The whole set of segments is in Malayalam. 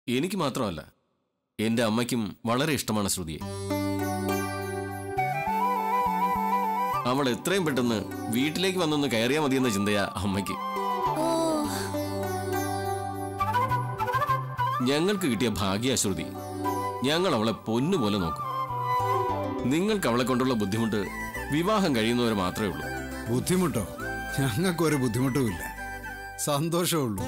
എനിക്ക് മാത്രമല്ല എന്റെ അമ്മയ്ക്കും വളരെ ഇഷ്ടമാണ് ശ്രുതിയെ അവൾ എത്രയും പെട്ടെന്ന് വീട്ടിലേക്ക് വന്നൊന്ന് കയറിയാൽ മതിയെന്ന ചിന്തയാ അമ്മയ്ക്ക് ഓ ഞങ്ങൾക്ക് കിട്ടിയ ഭാഗ്യ ശ്രുതി ഞങ്ങൾ അവളെ പൊന്നുപോലെ നോക്കും നിങ്ങൾക്ക് അവളെ കൊണ്ടുള്ള ബുദ്ധിമുട്ട് വിവാഹം കഴിയുന്നവർ മാത്രമേ ഉള്ളൂ ബുദ്ധിമുട്ടോ ഞങ്ങൾക്കൊരു ബുദ്ധിമുട്ടുമില്ല സന്തോഷമുള്ളൂ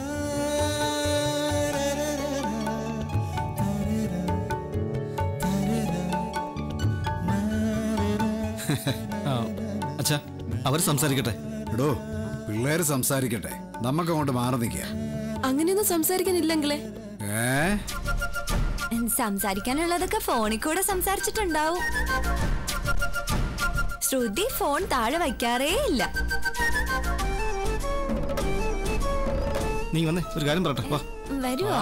ആ അച്ഛാ അവർ സംസാരിക്കട്ടെ എടോ പിള്ളേര് സംസാരിക്കട്ടെ നമുക്കങ്ങോട്ട് മാറി നിൽക്കുക അങ്ങനെയൊന്നും സംസാരിക്കാനില്ലെങ്കിലേ ഏ സംസാരിക്കാനുള്ളതൊക്കെ ഫോണിൽ കൂടെ സംസാരിച്ചിട്ടുണ്ടാവും ശ്രുതി ഫോൺ താഴെ വയ്ക്കാറേ ഇല്ല നീ വന്നേ ഒരു കാര്യം പറയട്ടെ വാ വരുവോ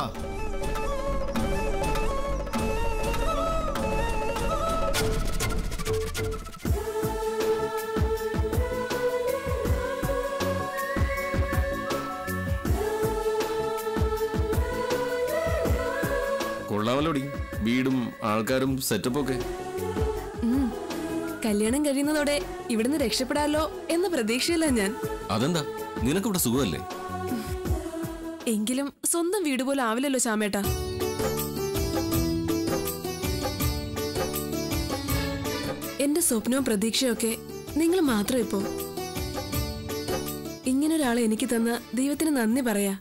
കൊള്ളാമല്ലോടി വീടും ആൾക്കാരും സെറ്റപ്പും ഒക്കെ കല്യാണം കഴിയുന്നതോടെ ഇവിടുന്ന് രക്ഷപ്പെടാലോ എന്ന പ്രതീക്ഷയില്ല ഞാൻ അതെന്താ നിനക്കിവിടെ സുഖമല്ലേ എങ്കിലും സ്വന്തം വീട് പോലെ ആവില്ലല്ലോ ശ്യാമേട്ടാ എന്റെ സ്വപ്നവും പ്രതീക്ഷയും ഒക്കെ നിങ്ങൾ മാത്രം ഇപ്പോ ഇങ്ങനൊരാളെ എനിക്ക് തന്ന ദൈവത്തിന് നന്ദി പറയാ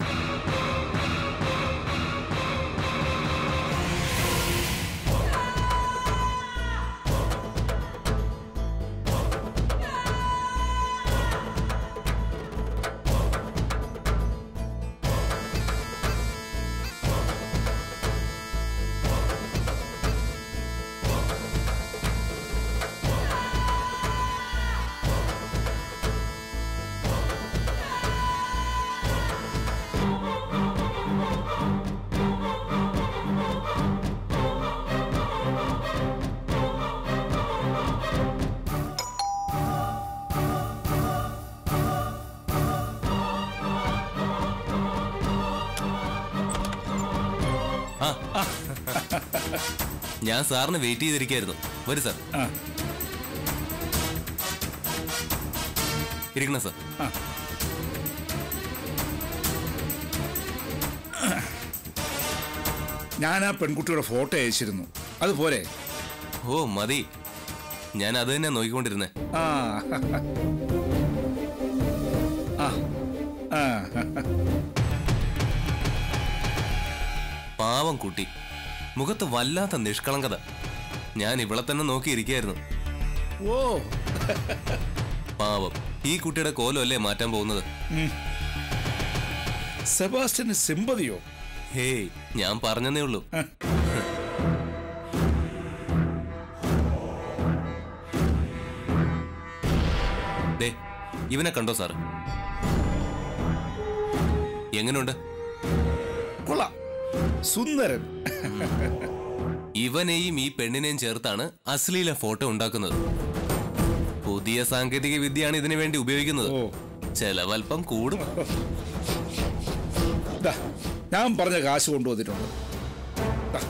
ഞാൻ സാറിന് വെയിറ്റ് ചെയ്തിരിക്കായിരുന്നു വരൂ സാർ ഇരിക്കണം സാർ ഞാൻ ആ പെൺകുട്ടിയുടെ ഫോട്ടോ അയച്ചിരുന്നു അതുപോലെ ഓ മതി ഞാൻ അത് തന്നെ നോക്കിക്കൊണ്ടിരുന്നേ ആ ആ ആ പാവം കുട്ടി മുഖത്ത് വല്ലാത്ത നിഷ്കളങ്കത ഞാൻ ഇവളെ തന്നെ നോക്കിയിരിക്കായിരുന്നു ഓ പാവം ഈ കുട്ടിയുടെ കോലമല്ലേ മാറ്റാൻ പോകുന്നത് സെബാസ്റ്റ്യന് സിമ്പതിയോ ഹേയ് ഞാൻ പറഞ്ഞതേ ഉള്ളൂ ദേ ഇവനെ കണ്ടോ സാർ എങ്ങനെയുണ്ട് കൊള്ളാം സുന്ദരൻ ഇവനെയും ഈ പെണ്ണിനെയും ചേർത്താണ് അശ്ലീല ഫോട്ടോ ഉണ്ടാക്കുന്നത് പുതിയ സാങ്കേതിക വിദ്യയാണ് ഇതിനു വേണ്ടി ഉപയോഗിക്കുന്നത് ഓ. ചെലവൽപ്പം കൂടും ദാ, ഞാൻ പറഞ്ഞ കാശ് കൊണ്ടുവന്നിട്ടുണ്ട് ദാ.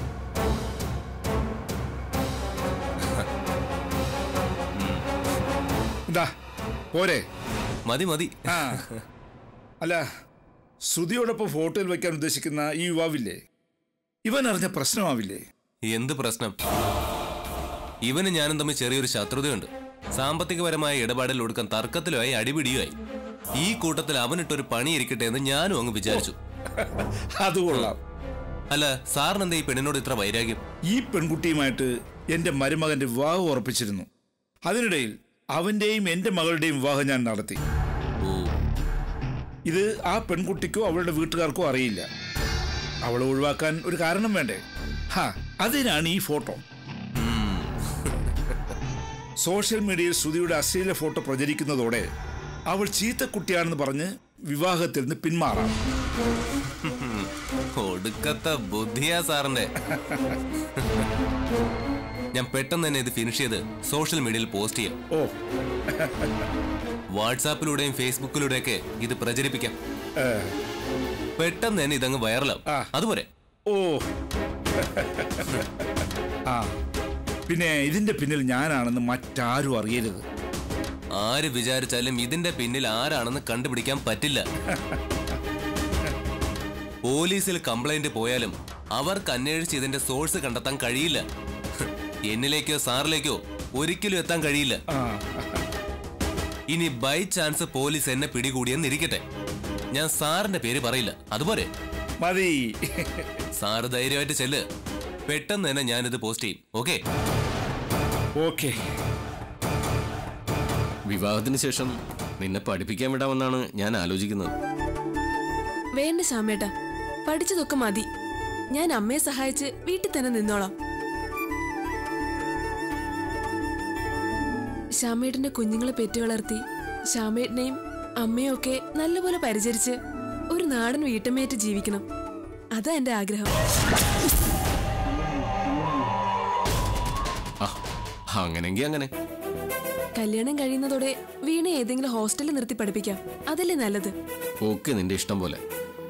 ദാ, പോരെ മതി മതി ആ അല്ല ശ്രുതിയോടൊപ്പം ഫോട്ടോയിൽ വെക്കാൻ ഉദ്ദേശിക്കുന്ന ഈ യുവാവില്ലേ ഇവൻ അറിഞ്ഞ പ്രശ്നമാവില്ലേ എന്ത് പ്രശ്നം ഇവന് ഞാനും തമ്മിൽ ചെറിയൊരു ശത്രുതയുണ്ട് സാമ്പത്തികപരമായ ഇടപാടിൽ ഒടുക്കം തർക്കത്തിലുമായി അടിപിടിയുമായി ഈ കൂട്ടത്തിൽ അവനിട്ടൊരു പണി ഇരിക്കട്ടെ എന്ന് ഞാനും അങ്ങ് വിചാരിച്ചു അത് കൊള്ളാം അല്ല സാറിന് എന്താ ഈ പെണ്ണിനോട് ഇത്ര വൈരാഗ്യം ഈ പെൺകുട്ടിയുമായിട്ട് എന്റെ മരുമകന്റെ വിവാഹം ഉറപ്പിച്ചിരുന്നു അതിനിടയിൽ അവന്റെയും എന്റെ മകളുടെയും വിവാഹം ഞാൻ നടത്തി ഓ ഇത് ആ പെൺകുട്ടിക്കോ അവളുടെ വീട്ടുകാർക്കോ അറിയില്ല അവളെ ഒഴിവാക്കാൻ ഒരു കാരണം വേണ്ടേ ഹാ അതിനാണ് ഈ ഫോട്ടോ സോഷ്യൽ മീഡിയയിൽ ശ്രുതിയുടെ അശ്ലീല ഫോട്ടോ പ്രചരിക്കുന്നതോടെ അവൾ ചീത്ത കുട്ടിയാണെന്ന് പറഞ്ഞ് വിവാഹത്തിൽ നിന്ന് പിന്മാറാം ഒടുക്കത്തെ ബുദ്ധിയാ സാറിന്റെ ഞാൻ പെട്ടെന്ന് തന്നെ ഇത് ഫിനിഷ് ചെയ്ത് സോഷ്യൽ മീഡിയയിൽ പോസ്റ്റ് ചെയ്യാം ഓ വാട്സാപ്പിലൂടെയും ഫേസ്ബുക്കിലൂടെയൊക്കെ ഇത് പ്രചരിപ്പിക്കാം ഏ, പെട്ടെന്ന് തന്നെ ഇതങ്ങ് വൈറലാവും ആ. അതുപോലെ ഓ ആ പിന്നെ ഇതിന്റെ പിന്നിൽ ഞാനാണെന്ന് മറ്റാരും അറിയരുത് ആര് വിചാരിച്ചാലും ഇതിന്റെ പിന്നിൽ ആരാണെന്ന് കണ്ടുപിടിക്കാൻ പറ്റില്ല പോലീസിൽ കംപ്ലൈന്റ് പോയാലും അവർക്ക് അന്വേഷിച്ച് ഇതിന്റെ സോഴ്സ് കണ്ടെത്താൻ കഴിയില്ല എന്നിലേക്കോ സാറിലേക്കോ ഒരിക്കലും എത്താൻ കഴിയില്ല ആ ഇനി ബൈ ചാൻസ് പോലീസ് എന്നെ പിടികൂടിയെന്നിരിക്കട്ടെ ഞാൻ സാറിന്റെ പേര് പറയില്ല അതുപോലെ മതി സാറ് ധൈര്യമായിട്ട് ചെല്ല് പെട്ടെന്ന് തന്നെ ഞാനിത് പോസ്റ്റ് ചെയ്യും ഓക്കെ ഓക്കെ വിവാഹത്തിന് ശേഷം നിന്നെ പഠിപ്പിക്കാൻ വിടാമെന്നാണ് ഞാൻ ആലോചിക്കുന്നത് വേണ്ട ശ്യാമേട്ട പഠിച്ചതൊക്കെ മതി ഞാൻ അമ്മയെ സഹായിച്ച് വീട്ടിൽ തന്നെ നിന്നോളാം ശ്യാമേട്ടന്റെ കുഞ്ഞുങ്ങളെ പെറ്റു വളർത്തി ശ്യാമേട്ടനെയും അമ്മയും ഒക്കെ നല്ലപോലെ പരിചരിച്ച് ഒരു നാടൻ വീട്ടമ്മയായിട്ട് ജീവിക്കണം അതാ എന്റെ ആഗ്രഹം ആ അങ്ങനെങ്കി അങ്ങനെ കല്യാണം കഴിയുന്നതോടെ വീണ ഏതെങ്കിലും ഹോസ്റ്റലിൽ നിർത്തി പഠിപ്പിക്കാം അതല്ലേ നല്ലത് ഒക്കെ നിന്റെ ഇഷ്ടം പോലെ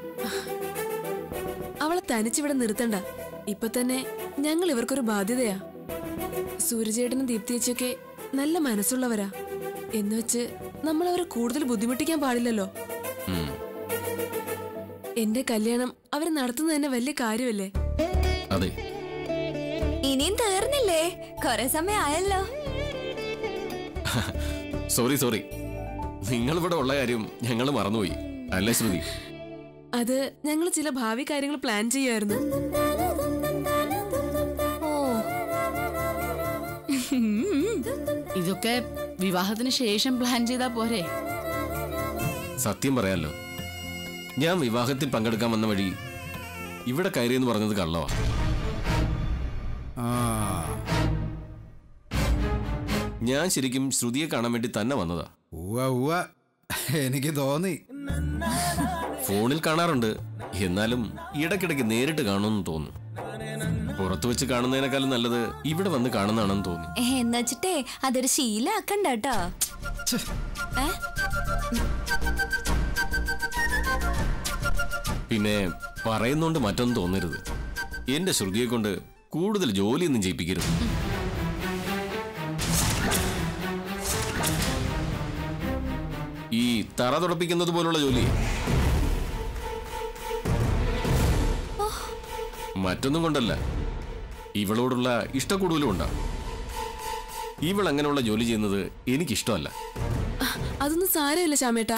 അവളെ തനിച്ചിവിടെ നിർത്തണ്ട ഇപ്പൊ തന്നെ ഞങ്ങൾ ഇവർക്കൊരു ബാധ്യതയാ സൂര്യചേട്ടനും ദീപ്തിയച്ചൊക്കെ നല്ല മനസ്സുള്ളവരാ എന്നുവെച്ച് നമ്മൾ അവരെ കൂടുതൽ ബുദ്ധിമുട്ടിക്കാൻ പാടില്ലല്ലോ ഉം. എന്റെ കല്യാണം അവർ നടത്തുന്നത് തന്നെ വലിയ കാര്യമല്ലേ അതെ ഇനിയും തീർന്നില്ലേ കൊറേ സമയം ആയല്ലോ സോറി സോറി നിങ്ങൾ ഇവിടെ ഉള്ള കാര്യം ഞങ്ങൾ മറന്നുപോയി അല്ലേ ശ്രുതി അത് ഞങ്ങൾ ചില ഭാവി കാര്യങ്ങൾ പ്ലാൻ ചെയ്യുമായിരുന്നു ഓ ഇതൊക്കെ വിവാഹത്തിന് ശേഷം പ്ലാൻ ചെയ്താ പോരെ സത്യം പറയാലോ ഞാൻ വിവാഹത്തിൽ പങ്കെടുക്കാൻ വന്ന വഴി ഇവിടെ കയറിയെന്ന് പറഞ്ഞത് കള്ളവാ ആ ഞാൻ ശരിക്കും ശ്രുതിയെ കാണാൻ വേണ്ടി തന്നെ വന്നതാ ഉവ്വ ഉവ്വ എനിക്ക് തോന്നി ഫോണിൽ കാണാറുണ്ട് എന്നാലും ഇടയ്ക്കിടയ്ക്ക് നേരിട്ട് കാണുമെന്ന് തോന്നും പുറത്തു വെച്ച് കാണുന്നതിനേക്കാളും നല്ലത് ഇവിടെ വന്ന് കാണുന്നതാണെന്ന് തോന്നി എന്നുവെച്ചിട്ടേ അതൊരു ശീലാക്കണ്ട കേട്ടോ ഏ പിന്നെ പറയുന്നോണ്ട് മറ്റൊന്നും തോന്നരുത് എന്റെ ശ്രുതിയെ കൊണ്ട് കൂടുതൽ ജോലിയൊന്നും ചെയ്യിപ്പിക്കരുത് ഈ തറ തുടപ്പിക്കുന്നത് പോലുള്ള ജോലി മറ്റൊന്നും കൊണ്ടല്ല ഇവളോടുള്ള ഇഷ്ടക്കൂടുതലും ഉണ്ടാവും ഇവൾ അങ്ങനെയുള്ള ജോലി ചെയ്യുന്നത് എനിക്കിഷ്ടമല്ല അതൊന്നും സാരമില്ല ശ്യാമേട്ട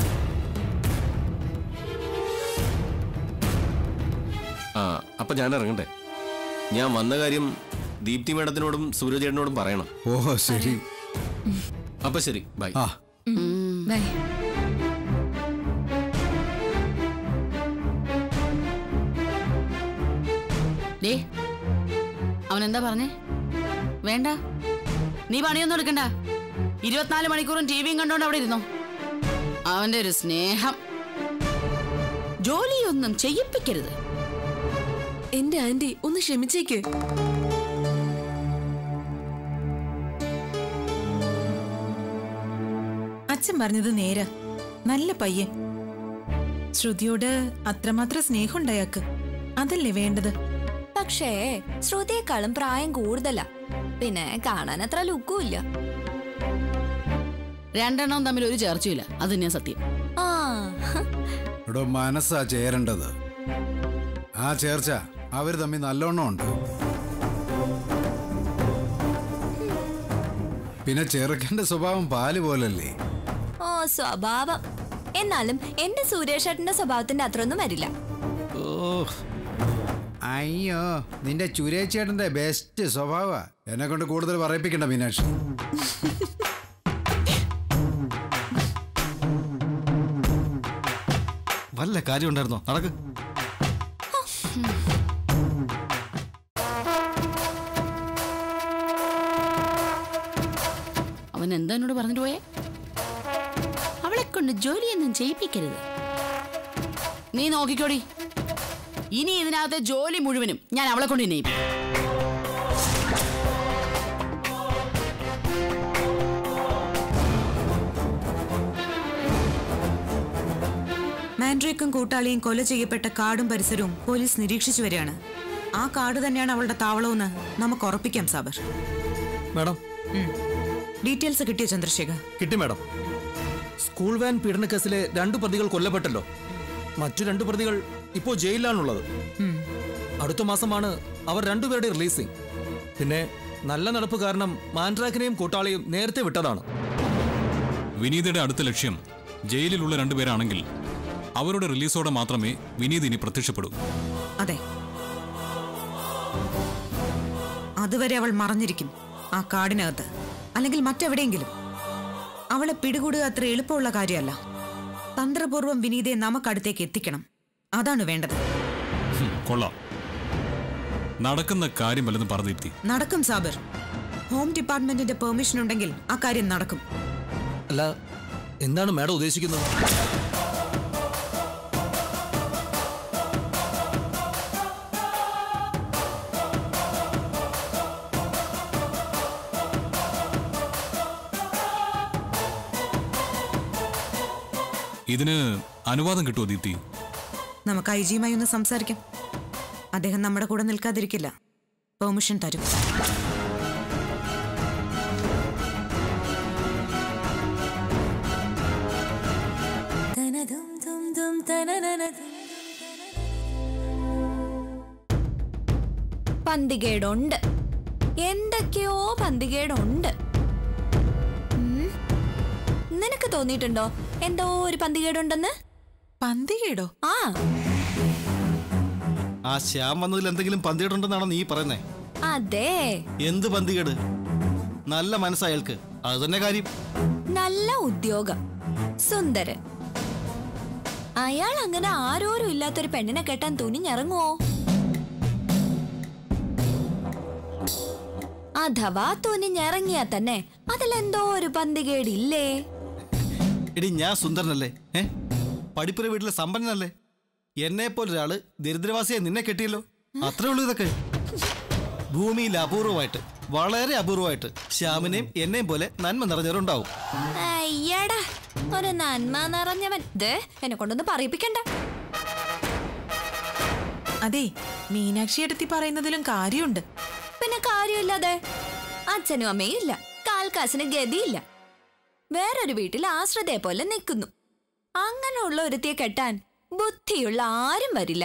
ആ അപ്പൊ ഞാൻ ഇറങ്ങട്ടെ ഞാൻ വന്ന കാര്യം ദീപ്തി മേഡത്തിനോടും സൂര്യചേട്ടനോടും പറയണം ഓ ശരി അപ്പൊ ശരി ബൈ ആ ബൈ ദേ അവൻ എന്താ പറഞ്ഞേ വേണ്ട നീ പണിയൊന്നും എടുക്കണ്ട ഇരുപത്തിനാല് മണിക്കൂറും ടി വിയും കണ്ടോണ്ട് അവിടെ ഇരുന്നോ അവന്റെ ഒരു സ്നേഹം ജോലിയൊന്നും ചെയ്യിപ്പിക്കരുത് എന്റെ ആന്റി ഒന്ന് ക്ഷമിച്ചേക്ക് അച്ഛൻ പറഞ്ഞത് നേരാ നല്ല പയ്യൻ ശ്രുതിയോട് അത്രമാത്രം സ്നേഹമുണ്ട് അയാൾക്ക് അതല്ലേ വേണ്ടത് പക്ഷേ ശ്രുതിയെക്കാളും പ്രായം കൂടുതലാ പിന്നെ കാണാൻ അത്ര ലുക്കും ഇല്ല രണ്ടെണ്ണവും തമ്മിൽ ഒരു ചേർച്ചയില്ല അത് തന്നെയാ സത്യം ആ ഇവിടെ മനസ്സാ ചേരേണ്ടത് ആ ചേർച്ച അവർ തമ്മിൽ നല്ലോണം ഉണ്ട് പിന്നെ ചെറുക്കന്റെ സ്വഭാവം പാല് പോലല്ലേ ഓ സ്വഭാവം എന്നാലും എന്റെ സുരേഷേട്ടന്റെ സ്വഭാവത്തിന്റെ അത്രയൊന്നും വരില്ല ഓ അയ്യോ നിന്റെ ചുരേച്ചേട്ടന്റെ ബെസ്റ്റ് സ്വഭാവ എന്നെ കൊണ്ട് കൂടുതൽ പറയിപ്പിക്കണ്ട മീനാക്ഷി വല്ല കാര്യം ഉണ്ടായിരുന്നോ നടക്ക് അവൻ എന്താ എന്നോട് പറഞ്ഞിട്ട് പോയേ അവളെ കൊണ്ട് ജോലിയൊന്നും ചെയ്യിപ്പിക്കരുത് നീ നോക്കിക്കോടി ഇനി ഇതിനകത്തെ ജോലി മുഴുവനും ഞാൻ അവളെ കൊണ്ട് തന്നെ ചെയ്യിപ്പിക്കും. മാൻഡ്രേക്കും കൂട്ടാളിയും കൊല ചെയ്യപ്പെട്ട കാടും പരിസരവും പോലീസ് നിരീക്ഷിച്ചു വരികയാണ് ആ കാട് തന്നെയാണ് അവളുടെ താവളമെന്ന് നമുക്ക് ഉറപ്പിക്കാം സാബർ മാഡം ഡീറ്റെയിൽസ് കിട്ടിയോ ചന്ദ്രശേഖർ കിട്ടി മാഡം സ്കൂൾ വാൻ പീഡന കേസിലെ രണ്ടു പ്രതികൾ കൊല്ലപ്പെട്ടല്ലോ മറ്റു രണ്ടു പ്രതികൾ ഇപ്പോൾ ജയിലിലാണുള്ളത് അടുത്ത മാസമാണ് അവർ രണ്ടുപേരുടെ റിലീസിംഗ് പിന്നെ നല്ല നടപ്പ് കാരണം മാൻഡ്രാക്കിനെയും കൂട്ടാളിയും നേരത്തെ വിട്ടതാണ് വിനീതയുടെ അടുത്ത ലക്ഷ്യം ജയിലിലുള്ള രണ്ടുപേരാണെങ്കിൽ അവരുടെ റിലീസോടെ മാത്രമേ വിനീത് ഇനി പ്രത്യക്ഷപ്പെടൂ അതെ അതുവരെ അവൾ മറഞ്ഞിരിക്കും ആ കാടിനകത്ത് അല്ലെങ്കിൽ മറ്റെവിടെയെങ്കിലും അവളെ പിടികൂടുക അത്ര എളുപ്പമുള്ള കാര്യമല്ല തന്ത്രപൂർവ്വം വിനീതയെ നമുക്കടുത്തേക്ക് എത്തിക്കണം അതാണ് വേണ്ടത് ഹും, കൊള്ളാം നടക്കുന്ന കാര്യം വല്ലതും പറഞ്ഞു ദീപ്തി നടക്കും സാബർ ഹോം ഡിപ്പാർട്ട്മെന്റിന്റെ പെർമിഷൻ ഉണ്ടെങ്കിൽ ആ കാര്യം നടക്കും അല്ല എന്താണ് മാഡം ഉദ്ദേശിക്കുന്നത് ഇതിന് അനുവാദം കിട്ടുമോ ദീപ്തി നമുക്ക് ഐ ജിയുമായി ഒന്ന് സംസാരിക്കാം അദ്ദേഹം നമ്മുടെ കൂടെ നിൽക്കാതിരിക്കില്ല പെർമിഷൻ തരും പന്തികേടുണ്ട് എന്തൊക്കെയോ പന്തികേടുണ്ട് ഉം. നിനക്ക് തോന്നിയിട്ടുണ്ടോ എന്തോ ഒരു പന്തികേടുണ്ടെന്ന് പന്തികേടോ ആ ആ ശ്യാം വന്നതിൽ എന്തെങ്കിലും പന്തികേടുണ്ടെന്നാണോ നീ പറയുന്നേ അതെ എന്ത് പന്തികേട് നല്ല മനസ്സയാൾക്ക് അത് തന്നെ കാര്യം നല്ല ഉദ്യോഗം സുന്ദരൻ അയാൾ അങ്ങനെ ആരോരും ഇല്ലാത്തൊരു പെണ്ണിനെ കെട്ടാൻ തുനിഞ്ഞിറങ്ങുവോ അഥവാ തുനിഞ്ഞിറങ്ങിയാ തന്നെ അതിലെന്തോ ഒരു പന്തികേടില്ലേ എടി ഞാൻ സുന്ദരനല്ലേ ഏ പഠിപ്പുര വീട്ടിലെ സമ്പന്നനല്ലേ എന്നെ ഒരാള് ദരിദ്രവാസിയെ നിന്നെ കെട്ടിയല്ലോ അത്രേ ഉള്ളൂ ഇതൊക്കെ ഭൂമിയിൽ അപൂർവമായിട്ട് വളരെ അപൂർവമായിട്ട് ശ്യാമിനെയും എന്നെയും പോലെ നന്മ നിറഞ്ഞവരുണ്ടാവും അയ്യടാ ഒരു നന്മ നിറഞ്ഞവൻ ദേ എന്നെ കൊണ്ടൊന്ന് പറയിപ്പിക്കണ്ട അതെ മീനാക്ഷി എടുത്തി പറയുന്നതിലും കാര്യമുണ്ട് പിന്നെ കാര്യമില്ലാതെ അച്ഛനും അമ്മയും ഇല്ല കാൽക്കാശിന് ഗതിയില്ല വേറൊരു വീട്ടിൽ ആശ്രിതയെ പോലെ നിൽക്കുന്നു അങ്ങനെയുള്ള ഒരുത്തിയെ കെട്ടാൻ ബുദ്ധിയുള്ള ആരും വരില്ല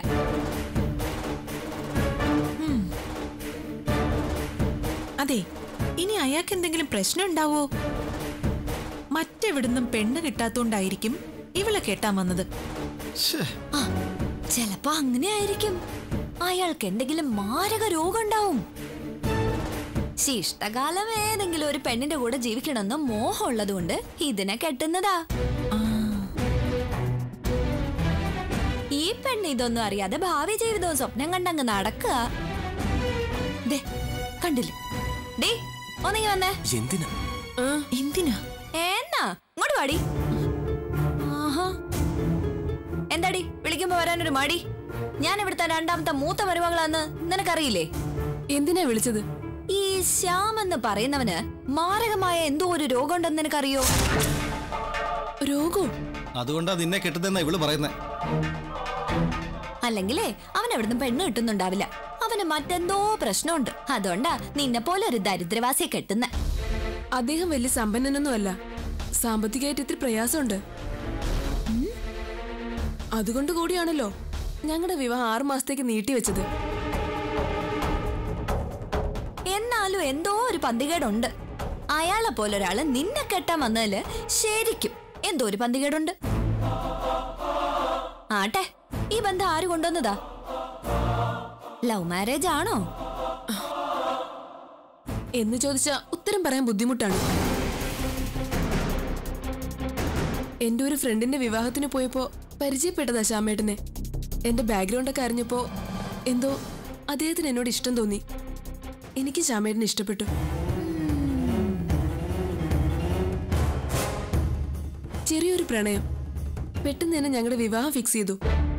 അതെ ഇനി അയാൾക്ക് എന്തെങ്കിലും പ്രശ്നം ഉണ്ടാവോ മറ്റെവിടുന്നും പെണ്ണ് കിട്ടാത്തോണ്ടായിരിക്കും ഇവളെ കേട്ടാൻ വന്നത് ആ ചെലപ്പോ അങ്ങനെ ആയിരിക്കും അയാൾക്ക് എന്തെങ്കിലും മാരക രോഗം ഉണ്ടാവും ശിഷ്ടകാലം ഏതെങ്കിലും ഒരു പെണ്ണിന്റെ കൂടെ ജീവിക്കണമെന്ന് മോഹമുള്ളത് കൊണ്ട് ഇതിനെ കെട്ടുന്നതാ ഈ പെണ്ണ് ഇതൊന്നും അറിയാതെ ഭാവി ജീവിതവും സ്വപ്നം കണ്ടങ്ങ് നടക്കുക ദേ കണ്ടില്ലേ ഡേ ഒന്നെങ്കി വന്നേ എന്തിനാ എന്തിനാ എന്നാ ഇങ്ങോട്ട് വാടി ആഹാ എന്താടി വിളിക്കുമ്പോ വരാനൊരു മടി ഞാൻ ഇവിടുത്തെ രണ്ടാമത്തെ മൂത്ത മരുമകളാന്ന് നിനക്കറിയില്ലേ എന്തിനാ വിളിച്ചത് ഈ ശ്യാം എന്ന് പറയുന്നവന് മാരകമായ എന്തോ ഒരു രോഗമുണ്ടെന്ന് നിനക്കറിയോ രോഗോ അതുകൊണ്ടാ നിന്നെ കെട്ടുതെന്നാ ഇവള് പറയുന്നേ അല്ലെങ്കിലേ അവൻ എവിടുന്ന് പെണ്ണ് കിട്ടുന്നുണ്ടാവില്ല അവന് മറ്റെന്തോ പ്രശ്നമുണ്ട് അതുകൊണ്ടാ നിന്നെ പോലെ ഒരു ദരിദ്രവാസിയെ കെട്ടുന്ന അദ്ദേഹം വലിയ സമ്പന്നനൊന്നുമല്ല സാമ്പത്തികമായിട്ട് ഇത്തിരി പ്രയാസമുണ്ട് ഉം. അതുകൊണ്ട് കൂടിയാണല്ലോ ഞങ്ങളുടെ വിവാഹം ആറു മാസത്തേക്ക് നീട്ടിവെച്ചത് എന്നാലും എന്തോ ഒരു പന്തികേടുണ്ട് അയാളെ പോലൊരാള് നിന്നെ കെട്ടാൻ വന്നതില് ശരിക്കും എന്തോ ഒരു പന്തികേടുണ്ട് ആട്ടെ ഈ ബന്ധം ആര് കൊണ്ടുവന്നതാ ലവ് മാരേജ് ആണോ എന്ന് ചോദിച്ചാ ഉത്തരം പറയാൻ ബുദ്ധിമുട്ടാണ് എന്റെ ഒരു ഫ്രണ്ടിന്റെ വിവാഹത്തിന് പോയപ്പോ പരിചയപ്പെട്ടതാ ശ്യാമേട്ടനെ എന്റെ ബാക്ക്ഗ്രൗണ്ട് ഒക്കെ അറിഞ്ഞപ്പോ എന്തോ അദ്ദേഹത്തിന് എന്നോട് ഇഷ്ടം തോന്നി എനിക്ക് ശ്യാമേട്ടനെ ഇഷ്ടപ്പെട്ടു ചെറിയൊരു പ്രണയം പെട്ടെന്ന് തന്നെ ഞങ്ങളുടെ വിവാഹം ഫിക്സ് ചെയ്തു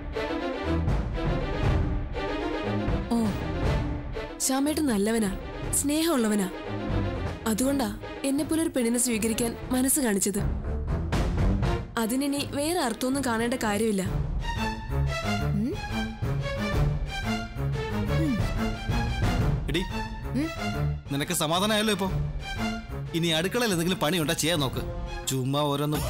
ഓ ശ്യാമേട്ടൻ നല്ലവനാ സ്നേഹമുള്ളവനാ അതുകൊണ്ടാ എന്നെ പോലെ ഒരു പെണ്ണിനെ സ്വീകരിക്കാൻ മനസ്സ് കാണിച്ചത് അതിനി വേറെ അർത്ഥമൊന്നും കാണേണ്ട കാര്യമില്ല ഉം? ഉം. നിനക്ക് സമാധാനമായല്ലോ ഇപ്പോ ഇനി അടുക്കളയിൽ എന്തെങ്കിലും പണിയുണ്ടാ ചെയ്യാൻ നോക്ക് ചുമ്മാ ഓരോന്നും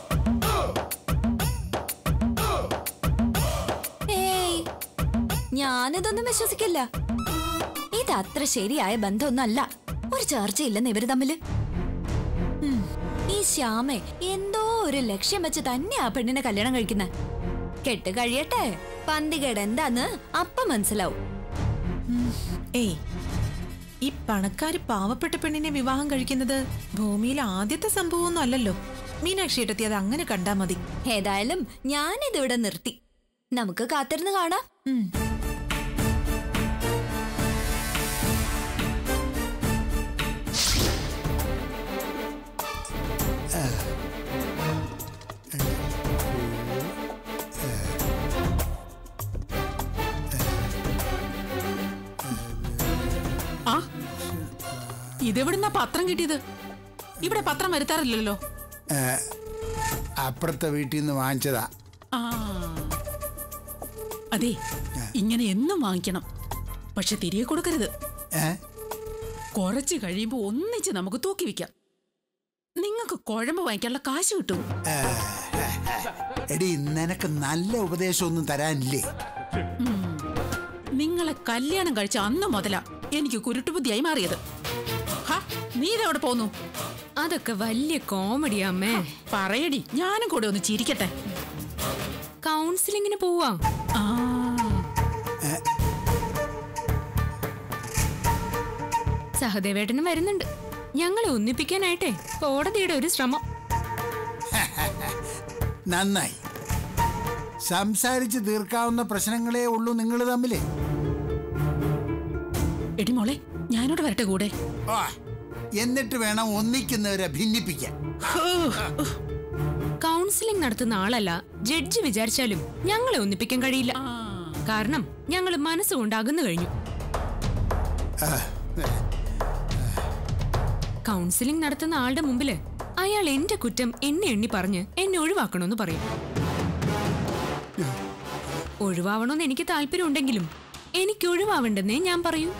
ഏയ് ഞാനിതൊന്നും വിശ്വസിക്കില്ല ഇത് അത്ര ശരിയായ ബന്ധമൊന്നല്ല ഒരു ചർച്ചയില്ലെന്ന് ഇവര് തമ്മില് ഉം, ഈ ശ്യാമെ എന്തോ ഒരു ലക്ഷ്യം വെച്ച് തന്നെ ആ പെണ്ണിനെ കല്യാണം കഴിക്കുന്ന കെട്ട് കഴിയട്ടെ പന്തികേട് എന്താന്ന് അപ്പം മനസ്സിലാവും ഏയ് ഈ പണക്കാര് പാവപ്പെട്ട പെണ്ണിനെ വിവാഹം കഴിക്കുന്നത് ഭൂമിയിൽ ആദ്യത്തെ സംഭവമൊന്നും അല്ലല്ലോ മീനാക്ഷി ഇടത്തി അത് അങ്ങനെ കണ്ടാ മതി ഏതായാലും ഞാനിതിവിടെ നിർത്തി നമുക്ക് കാത്തിരുന്ന് കാണാം ആ ഇതെവിടുന്ന പത്രം കിട്ടിയത് ഇവിടെ പത്രം വരുത്താറില്ലല്ലോ ഏ, അപ്പുറത്തെ വീട്ടിൽ നിന്ന് വാങ്ങിച്ചതാ ആ അതെ ഇങ്ങനെ എന്നും വാങ്ങിക്കണം പക്ഷെ തിരികെ കൊടുക്കരുത് ഏ കുറച്ച് കഴിയുമ്പോ ഒന്നിച്ച് നമുക്ക് തൂക്കി വെക്കാം നിങ്ങൾക്ക് കുഴമ്പ് വാങ്ങിക്കാനുള്ള കാശ് കിട്ടും എടി നിനക്ക് നല്ല ഉപദേശമൊന്നും തരാനില്ലേ ഉം. നിങ്ങളെ കല്യാണം കഴിച്ച അന്ന് മുതലാ എനിക്ക് കുരുട്ടുബുദ്ധിയായി മാറിയത് ഹ, നീ ഇതെവിടെ പോന്നു അതൊക്കെ വലിയ കോമഡി അമ്മേ പറയടി ഞാനും കൂടെ ഒന്ന് ചിരിക്കട്ടെ കൗൺസിലിങ്ങിന് പോവാ ആ സഹദേവേട്ടനും വരുന്നുണ്ട് ഞങ്ങളെ ഒന്നിപ്പിക്കാനായിട്ടെ കോടതിയുടെ ഒരു ശ്രമം നന്നായി സംസാരിച്ച് തീർക്കാവുന്ന പ്രശ്നങ്ങളേ ഉള്ളൂ നിങ്ങൾ തമ്മില് എടി മോളെ ഞാനോട് വരട്ടെ കൂടെ ആ, എന്നിട്ട് വേണം ഒന്നിക്കുന്നവരെ ഭിന്നിപ്പിക്കാൻ കൗൺസിലിംഗ് നടത്തുന്ന ആളല്ല ജഡ്ജി വിചാരിച്ചാലും ഞങ്ങളെ ഒന്നിപ്പിക്കാൻ കഴിയില്ല കാരണം ഞങ്ങൾ മനസ്സുകൊണ്ട് അകന്നു കഴിഞ്ഞു ആ, കൗൺസിലിംഗ് നടത്തുന്ന ആളുടെ മുമ്പില് അയാൾ എന്റെ കുറ്റം എന്നെ എണ്ണി പറഞ്ഞ് എന്നെ ഒഴിവാക്കണമെന്ന് പറയും ഒഴിവാവണമെന്ന് എനിക്ക് താല്പര്യമുണ്ടെങ്കിലും എനിക്ക് ഒഴിവാവണ്ടെന്നേ ഞാൻ പറയൂ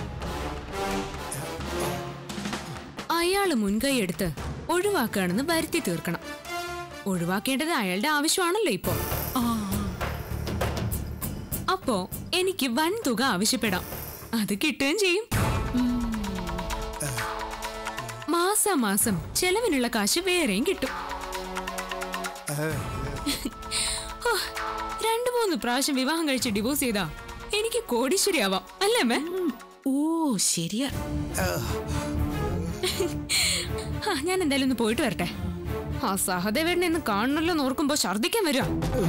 അയാള് മുൻകൈ എടുത്ത് ഒഴിവാക്കുകയാണെന്ന് വരുത്തി തീർക്കണം ഒഴിവാക്കേണ്ടത് അയാളുടെ ആവശ്യമാണല്ലോ ഇപ്പോ അപ്പോ എനിക്ക് വൻ തുക ആവശ്യപ്പെടാം അത് കിട്ടുകയും ചെയ്യും മാസാമാസം ചെലവിനുള്ള കാശ് വേറെയും കിട്ടും ഹോ, രണ്ടു മൂന്ന് പ്രാവശ്യം വിവാഹം കഴിച്ച് ഡിവോഴ്സ് ചെയ്താ എനിക്ക് കോടീശ്വരിയാവാം അല്ലേ അമ്മേ ഓ ശരിയാ ആ, ഞാൻ എന്തായാലും ഒന്ന് പോയിട്ട് വരട്ടെ ആ സഹദേവേട്ടനെ ഇന്ന് കാണണല്ലോ എന്ന് ഓർക്കുമ്പോ ഛർദിക്കാൻ വരിക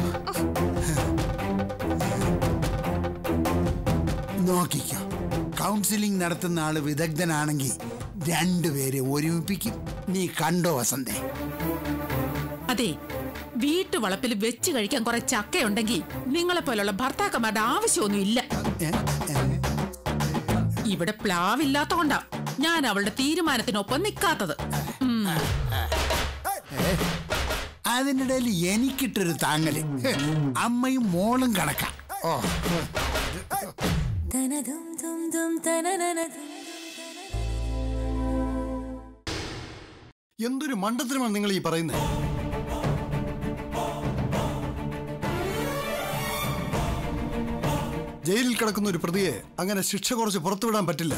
നോക്കിക്കോ കൗൺസിലിംഗ് നടത്തുന്ന ആള് വിദഗ്ധനാണെങ്കിൽ രണ്ടുപേരെ ഒരുമിപ്പിക്കും നീ കണ്ടോ വസന്തേ അതെ വീട്ടുവളപ്പിൽ വെച്ച് കഴിക്കാൻ കുറെ ചക്കയുണ്ടെങ്കിൽ നിങ്ങളെ പോലുള്ള ഭർത്താക്കന്മാരുടെ ആവശ്യമൊന്നും ഇല്ല ഇവിടെ പ്ലാവില്ലാത്തോണ്ടാ ഞാൻ അവളുടെ തീരുമാനത്തിനൊപ്പം നിൽക്കാത്തത് ഉം. അതിനിടയിൽ എനിക്കിട്ടൊരു താങ്ങല് ഹ്, അമ്മയും മോളും കണക്കാ ഓ എന്തൊരു മണ്ടത്തരമാണ് നിങ്ങൾ ഈ പറയുന്നത് ജയിലിൽ കിടക്കുന്ന ഒരു പ്രതിയെ അങ്ങനെ ശിക്ഷ കുറച്ച് പുറത്തുവിടാൻ പറ്റില്ല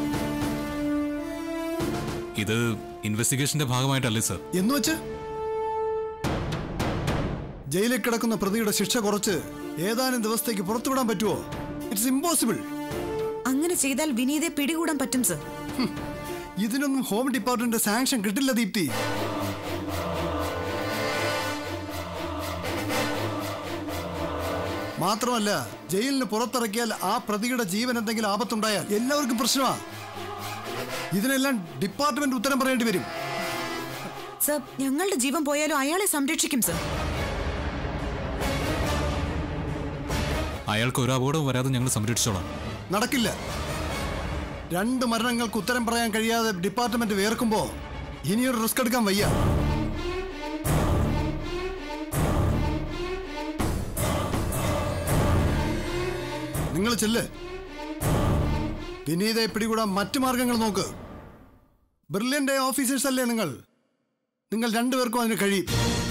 ഇത് ഇൻവെസ്റ്റിഗേഷന്റെ ഭാഗമായിട്ടല്ലേ സർ എന്ന് വെച്ച് ജയിലിൽ കിടക്കുന്ന പ്രതിയുടെ ശിക്ഷ കുറച്ച് ഏതാനും ദിവസത്തേക്ക് പുറത്തുവിടാൻ പറ്റുമോ ഇറ്റ്സ് ഇമ്പോസിബിൾ അങ്ങനെ ചെയ്താൽ വിനീതെ പിടികൂടാൻ പറ്റും സർ ഇതിനൊന്നും ഹോം ഡിപ്പാർട്ട്മെന്റ് സാങ്ഷൻ കിട്ടില്ല ദീപ്തി മാത്രമല്ല ജയിലിന് പുറത്തിറക്കിയാൽ ആ പ്രതിയുടെ ജീവൻ എന്തെങ്കിലും ആപത്തുണ്ടായാൽ എല്ലാവർക്കും പ്രശ്നമാ ഇതിനെല്ലാം ഡിപ്പാർട്ട്മെന്റ് ഉത്തരം പറയേണ്ടി വരും സർ ഞങ്ങളുടെ ജീവൻ പോയാലും അയാളെ സംരക്ഷിക്കും സർ അയാൾക്ക് ഒരു അപകടവും വരാതെ ഞങ്ങൾ സംരക്ഷിച്ചോളാം നടക്കില്ല രണ്ട് മരണങ്ങൾക്ക് ഉത്തരം പറയാൻ കഴിയാതെ ഡിപ്പാർട്ട്മെന്റ് വേർക്കുമ്പോ ഇനിയൊരു റിസ്ക് എടുക്കാൻ വയ്യ നിങ്ങൾ ചെല്ല് വിനീതയെ പിടികൂടാൻ മറ്റു മാർഗങ്ങൾ നോക്ക് ബ്രില്യൻ്റ് ഓഫീസേഴ്സ് അല്ലേ നിങ്ങൾ നിങ്ങൾ രണ്ടുപേർക്കും അതിന് കഴിയും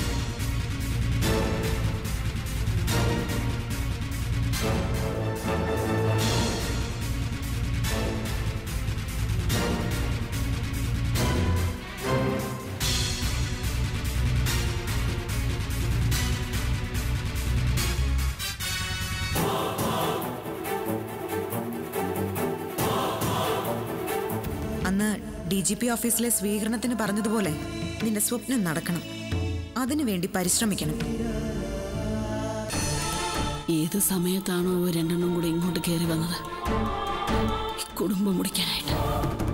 അന്ന് ഡി ജി പി ഓഫീസിലെ സ്വീകരണത്തിന് പറഞ്ഞതുപോലെ നിന്റെ സ്വപ്നം നടക്കണം അതിനുവേണ്ടി പരിശ്രമിക്കണം ഏത് സമയത്താണോ രണ്ടെണ്ണം കൂടെ ഇങ്ങോട്ട് കയറി വന്നത് ഈ കുടുംബം മുടിക്കാനായിട്ട്